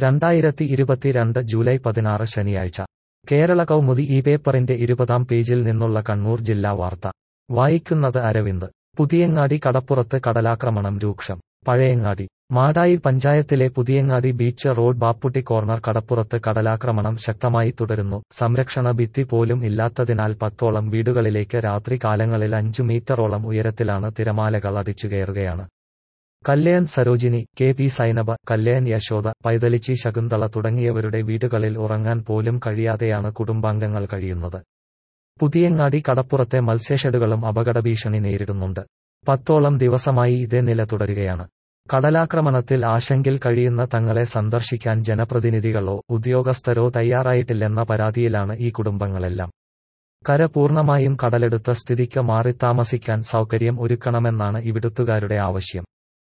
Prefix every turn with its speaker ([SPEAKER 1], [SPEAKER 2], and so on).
[SPEAKER 1] രണ്ടായിരത്തി ഇരുപത്തിരണ്ട് ജൂലൈ പതിനാറ് ശനിയാഴ്ച കേരള കൗമുദി ഈ പേപ്പറിന്റെ ഇരുപതാം പേജിൽ നിന്നുള്ള കണ്ണൂർ ജില്ലാ വാർത്ത വായിക്കുന്നത് അരവിന്ദ് പുതിയങ്ങാടി കടപ്പുറത്ത് കടലാക്രമണം രൂക്ഷം പഴയങ്ങാടി മാടായി പഞ്ചായത്തിലെ Puthiyangadi beach road Bapputty corner കടപ്പുറത്ത് കടലാക്രമണം ശക്തമായി തുടരുന്നു സംരക്ഷണ ഭിത്തി പോലും ഇല്ലാത്തതിനാൽ പത്തോളം വീടുകളിലേക്ക് രാത്രി കാലങ്ങളിൽ അഞ്ചു മീറ്ററോളം ഉയരത്തിലാണ് തിരമാലകൾ അടിച്ചുകയറുകയാണ് കല്യാൺ സരോജിനി കെ പി സൈനബ കല്യാൺ യശോദ പൈതലിച്ചി ശകുന്തള തുടങ്ങിയവരുടെ വീടുകളിൽ ഉറങ്ങാൻ പോലും കഴിയാതെയാണ് കുടുംബാംഗങ്ങൾ കഴിയുന്നത് പുതിയങ്ങാടി കടപ്പുറത്തെ മത്സ്യഷെഡുകളും അപകടഭീഷണി നേരിടുന്നുണ്ട് പത്തോളം ദിവസമായി ഇതേ നില തുടരുകയാണ് കടലാക്രമണത്തിൽ ആശങ്കിൽ കഴിയുന്ന തങ്ങളെ സന്ദർശിക്കാൻ ജനപ്രതിനിധികളോ ഉദ്യോഗസ്ഥരോ തയ്യാറായിട്ടില്ലെന്ന പരാതിയിലാണ് ഈ കുടുംബങ്ങളെല്ലാം കര പൂർണ്ണമായും കടലെടുത്ത സ്ഥിതിക്ക് മാറിത്താമസിക്കാൻ സൗകര്യം ഒരുക്കണമെന്നാണ് ഇവിടുത്തുകാരുടെ ആവശ്യം